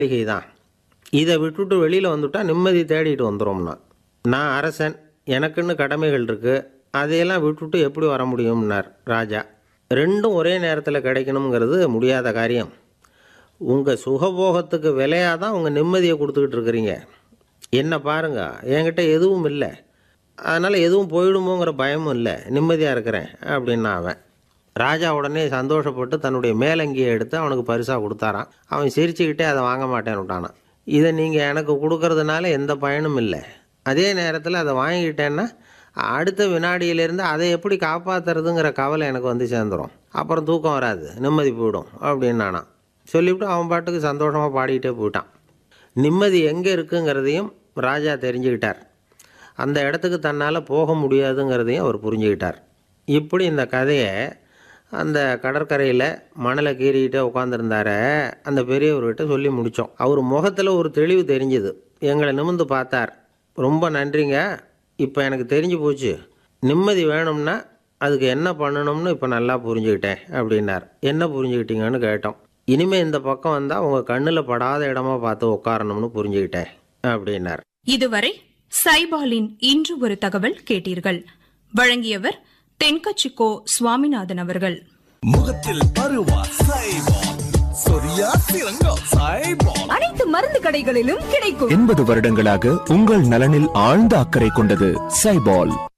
மாளிகை தான் இதை விட்டுட்டு வெளியில் வந்துட்டா நிம்மதி தேடிட்டு வந்துடும்னா நான் அரசன் எனக்குன்னு கடமைகள் இருக்குது அதையெல்லாம் விட்டுட்டு எப்படி வர முடியும்னார் ராஜா ரெண்டும் ஒரே நேரத்தில் கிடைக்கணுங்கிறது முடியாத காரியம் உங்கள் சுகபோகத்துக்கு விலையாக தான் உங்கள் நிம்மதியை கொடுத்துக்கிட்டு இருக்கிறீங்க என்ன பாருங்க என்கிட்ட எதுவும் இல்லை அதனால் எதுவும் போயிடுமோங்கிற பயமும் இல்லை நிம்மதியாக இருக்கிறேன் அப்படின்னா அவன் ராஜா உடனே சந்தோஷப்பட்டு தன்னுடைய மேலங்கியை எடுத்து அவனுக்கு பரிசாக கொடுத்தாரான் அவன் சிரிச்சுக்கிட்டே அதை வாங்க மாட்டேன்னு விட்டானான் இதை நீங்கள் எனக்கு கொடுக்கறதுனால எந்த பயனும் இல்லை அதே நேரத்தில் அதை வாங்கிக்கிட்டேன்னா அடுத்த வினாடியிலேருந்து அதை எப்படி காப்பாற்றுறதுங்கிற கவலை எனக்கு வந்து சேர்ந்துடும் அப்புறம் தூக்கம் வராது நிம்மதி போயிடும் அப்படின்னானான் சொல்லிவிட்டு அவன் பாட்டுக்கு சந்தோஷமாக பாடிக்கிட்டே போயிட்டான் நிம்மதி எங்கே இருக்குங்கிறதையும் ராஜா தெரிஞ்சுக்கிட்டார் அந்த இடத்துக்கு தன்னால் போக முடியாதுங்கிறதையும் அவர் புரிஞ்சுக்கிட்டார் இப்படி இந்த கதையை அந்த கடற்கரையில் மணலை கீறிக்கிட்டே உட்காந்துருந்தார அந்த பெரியவர்கிட்ட சொல்லி முடித்தோம் அவர் முகத்தில் ஒரு தெளிவு தெரிஞ்சுது எங்களை நிமிந்து பார்த்தார் ரொம்ப நன்றிங்க இப்போ எனக்கு தெரிஞ்சு போச்சு நிம்மதி வேணும்னா அதுக்கு என்ன பண்ணணும்னு இப்போ நல்லா புரிஞ்சுக்கிட்டேன் அப்படின்னார் என்ன புரிஞ்சுக்கிட்டீங்கன்னு கேட்டோம் இனிமேல் இந்த பக்கம் வந்தால் உங்கள் கண்ணில் படாத இடமா பார்த்து உட்காரணும்னு புரிஞ்சுக்கிட்டேன் அப்படின்னார் இதுவரை சைபாலின் இன்று ஒரு தகவல் கேட்டீர்கள் வழங்கியவர் தென்கச்சிக்கோ சுவாமிநாதன் அவர்கள் முகத்தில் பருவா சைபால் சொரியா சிறங்கா சைபால் அனைத்து மருந்து கடைகளிலும் கிடைக்கும் எண்பது வருடங்களாக உங்கள் நலனில் ஆழ்ந்த அக்கறை கொண்டது சைபால்